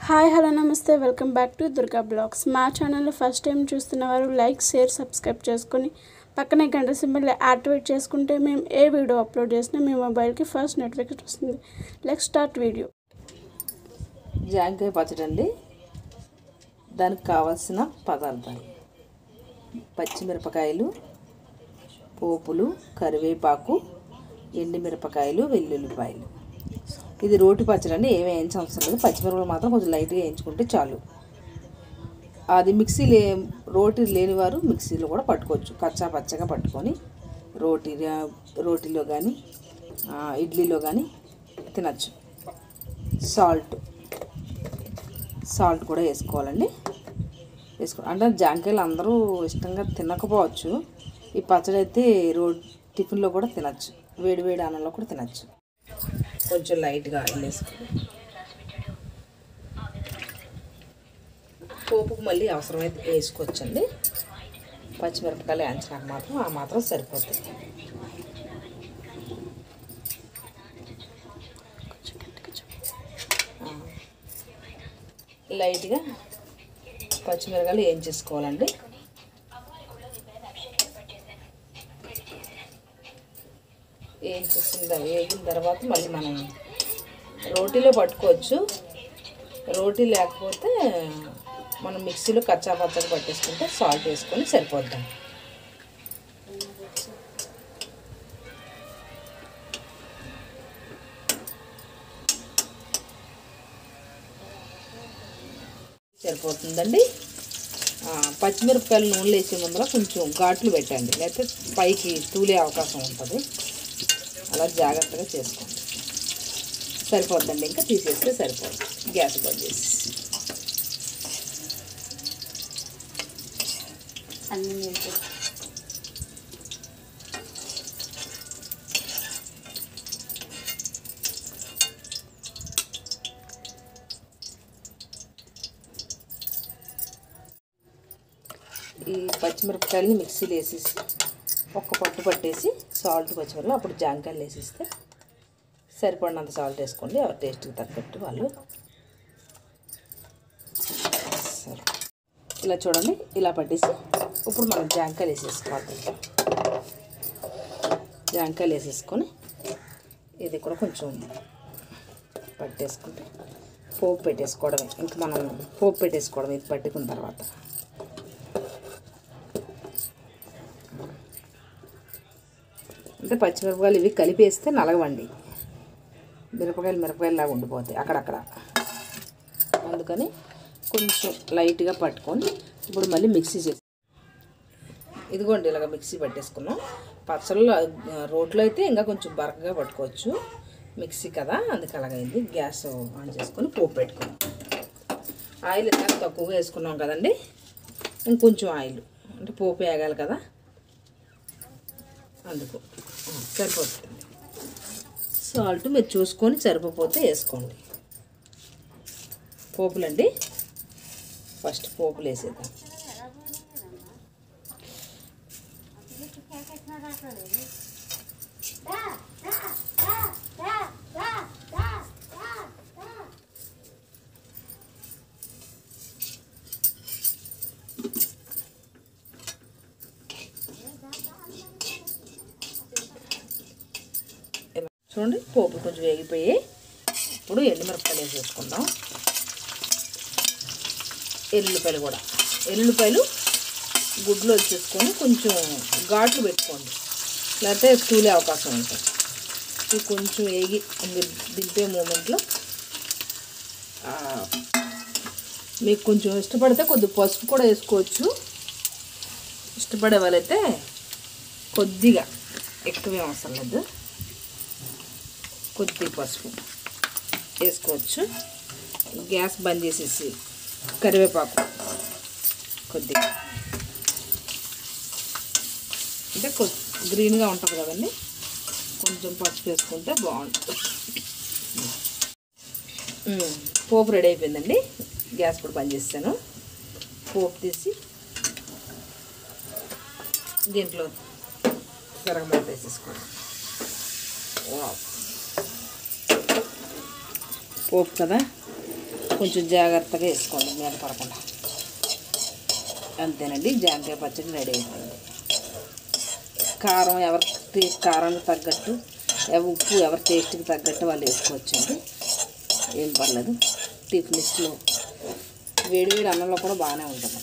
Hi hello నమస్తే welcome back to Durga blogs మా channel first time చూస్తున్న వారు లైక్ షేర్ సబ్స్క్రైబ్ చేసుకొని పక్కనే గంట సింబల్ యాక్టివేట్ చేసుకుంటే మేము ఏ వీడియో అప్లోడ్ చేసినా మీ మొబైల్కి ఫస్ట్ నోటిఫికేషన్ వస్తుంది లెక్ స్టార్ట్ వీడియో జాంకాయ పచ్చడి అండి దానికి కావాల్సిన పదార్థాలు పచ్చిమిరపకాయలు పోపులు కరివేపాకు ఎండుమిరపకాయలు వెల్లుల్లిపాయలు ఇది రోటి పచ్చడి అండి ఏమీ వేయించడం అవసరం లేదు పచ్చిమిరపకాయలు మాత్రం కొంచెం లైట్గా వేయించుకుంటే చాలు అది మిక్సీ లే రోటి లేనివారు మిక్సీలో కూడా పట్టుకోవచ్చు కచ్చా పచ్చగా పట్టుకొని రోటీ రోటీలో కానీ ఇడ్లీలో కానీ తినచ్చు సాల్ట్ సాల్ట్ కూడా వేసుకోవాలండి వేసుకో అంటే జాంకాయలు అందరూ ఇష్టంగా తినకపోవచ్చు ఈ పచ్చడి అయితే రో టిఫిన్లో కూడా తినచ్చు వేడి వేడి అన్నంలో కూడా తినచ్చు కొంచెం లైట్గా ఆయిల్ వేసుకొని పోపుకు మళ్ళీ అవసరమైతే వేసుకోవచ్చండి పచ్చిమిరపకాయలు వేయించడానికి మాత్రం ఆ మాత్రం సరిపోతుంది లైట్గా పచ్చిమిరకాయలు ఏం చేసుకోవాలండి ఏం చేసిన వేగిన తర్వాత మళ్ళీ మనం రోటీలో పట్టుకోవచ్చు రోటీ లేకపోతే మనం మిక్సీలో కచ్చా పచ్చగా పట్టేసుకుంటే సాల్ట్ వేసుకొని సరిపోద్దాం సరిపోతుందండి ఆ, పచ్చిమిరపకాయలు నూనెలో వేసే ముందర కొంచెం ఘాట్లు పెట్టండి లేకపోతే పైకి తూలే అవకాశం ఉంటుంది అలా జాగ్రత్తగా చేసుకోండి సరిపోద్దండి ఇంకా తీసేస్తే సరిపోద్ది గ్యాస్ బంద్ చేసి అన్ని ఈ పచ్చిమిరపకాయలని మిక్సీలో వేసేసి ఒక్క పట్టు పట్టేసి సాల్ట్ పచ్చిమిరపకాయలు అప్పుడు జాంకాయలు వేసేస్తే సరిపడినంత సాల్ట్ వేసుకోండి ఎవరి టేస్ట్కి తగ్గట్టు వాళ్ళు సరే ఇలా చూడండి ఇలా పట్టేసి ఇప్పుడు మనం జాంకాయలు వేసేసుకోవాలి జాంకాయలు వేసేసుకొని ఇది కూడా కొంచెం పట్టేసుకుంటే పోపు పెట్టేసుకోవడమే ఇంక మనం పోపు పెట్టేసుకోవడం ఇది పట్టుకున్న తర్వాత అంటే పచ్చిమిరపకాయలు ఇవి కలిపేస్తే నలగవండి మిరపకాయలు మిరపకాయలు లాగా ఉండిపోతాయి అక్కడక్కడ అందుకని కొంచెం లైట్గా పట్టుకొని ఇప్పుడు మళ్ళీ మిక్సీ చేసి ఇదిగోండి ఇలాగ మిక్సీ పట్టేసుకున్నాం పచ్చళ్ళు రోట్లో అయితే ఇంకా కొంచెం బరకగా పట్టుకోవచ్చు మిక్సీ కదా అందుకు అలాగైంది గ్యాస్ ఆన్ చేసుకొని పోపు పెట్టుకున్నాం ఆయిల్ ఎంత తక్కువగా వేసుకున్నాం కదండి ఇంకొంచెం ఆయిల్ అంటే పోపు వేగాలి కదా అందుకు ఆ, సరిపోతుంది సాల్ట్ మీరు చూసుకొని సరిపోతే వేసుకోండి పోపులండి ఫస్ట్ పోపులు వేసేద్దాం ఇలా చూడండి పోపు కొంచెం వేగిపోయి ఇప్పుడు ఎండుమిరపకాయలు వేసేసుకుందాం ఎల్లుల్లిపాయలు కూడా ఎల్లుల్లిపాయలు గుడ్లు వచ్చేసుకొని కొంచెం ఘాట్లు పెట్టుకోండి లేకపోతే తూలే అవకాశం ఉంటుంది ఇది కొంచెం వేగి ఇంక దింపే మూమెంట్లో ఆ, మీకు కొంచెం ఇష్టపడితే కొద్ది పసుపు కూడా వేసుకోవచ్చు ఇష్టపడే వాళ్ళైతే కొద్దిగా ఎక్కువే అవసరం లేదు కొద్ది పసుపు వేసుకోవచ్చు గ్యాస్ బంద్ చేసేసి కరివేపాకు కొద్దిగా అంటే కొ గ్రీన్గా ఉంటుంది కదండి కొంచెం పసుపు వేసుకుంటే బాగుంటుంది ఉమ్, పోపు రెడీ అయిపోయిందండి గ్యాస్ కూడా బంద్ చేస్తాను పోపు తీసి దీంట్లో గరం వేసేసుకోండి వావ్. పోపు కదా కొంచెం జాగ్రత్తగా వేసుకోండి మీద పడకుండా అంతేనండి జాంకాయ పచ్చడి రెడీ అయిపోయింది కారం ఎవరి టే- కారానికి తగ్గట్టు ఎవ- ఉప్పు ఎవరి టేస్ట్కి తగ్గట్టు వాళ్ళు వేసుకోవచ్చండి ఏం పర్లేదు టిఫిన్స్లో వేడి వేడి అన్నంలో కూడా బాగానే ఉంటుంది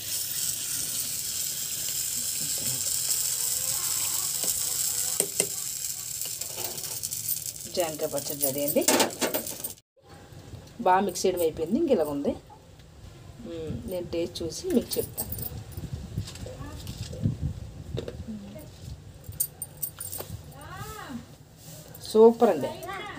జాంకాయ పచ్చడి రెడీ అండి బాగా మిక్స్ చేయడం అయిపోయింది ఇంక ఇలాగ ఉంది మ్మ్, నేను టేస్ట్ చూసి మీకు చెప్తాను సూపర్ అండి